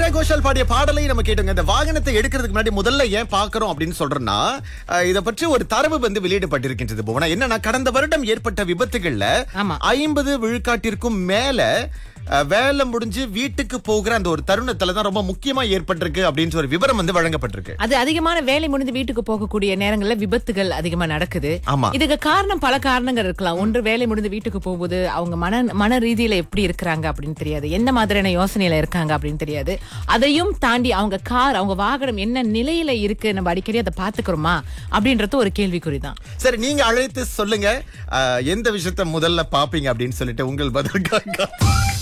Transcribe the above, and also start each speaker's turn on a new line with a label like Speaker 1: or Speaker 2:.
Speaker 1: ஸ்ரேயா கோஷால் பாடிய பாடலை நம்ம கேட்டோங்க இந்த வாகனத்தை எடுக்கிறதுக்கு முன்னாடி முதல்ல ஏன் பாக்குறோம் அப்படின்னு சொல்றேன்னா அஹ், இத பற்றி ஒரு தரவு வந்து வெளியிடப்பட்டிருக்கின்றது புவனா என்னன்னா கடந்த வருடம் ஏற்பட்ட விபத்துகள்ல
Speaker 2: ஆமா.
Speaker 1: ஐம்பது விழுக்காட்டிற்கும் மேல அஹ், வேலை முடிஞ்சு வீட்டுக்கு போகிற அந்த ஒரு தருணத்துல தான் ரொம்ப முக்கியமா ஏற்பட்டிருக்கு அப்படின்னு ஒரு விவரம் வந்து வழங்கப்பட்டிருக்கு
Speaker 2: அது அதிகமான வேலை முடிந்து வீட்டுக்கு போகக்கூடிய நேரங்கள்ல விபத்துகள் அதிகமா நடக்குது
Speaker 1: ஆமா.
Speaker 2: இதுக்கு காரணம் பல காரணங்கள் இருக்கலாம் ஒன்று வேலை முடிந்து வீட்டுக்கு போகும்போது அவங்க மன மன ரீதியில எப்படி இருக்கிறாங்க அப்படின்னு தெரியாது என்ன மாதிரியான யோசனையில இருக்காங்க அப்படின்னு தெரியாது அதையும் தாண்டி அவங்க கார் அவங்க வாகனம் என்ன நிலையில இருக்கு நம்ம அடிக்கடி அதை பாத்துக்கிறோமா அப்படின்றது ஒரு கேள்விக்குறிதான்
Speaker 1: சரி நீங்க அழைத்து சொல்லுங்க அஹ், எந்த விஷயத்த முதல்ல பாப்பீங்க அப்படின்னு சொல்லிட்டு உங்கள் பதிலுக்காக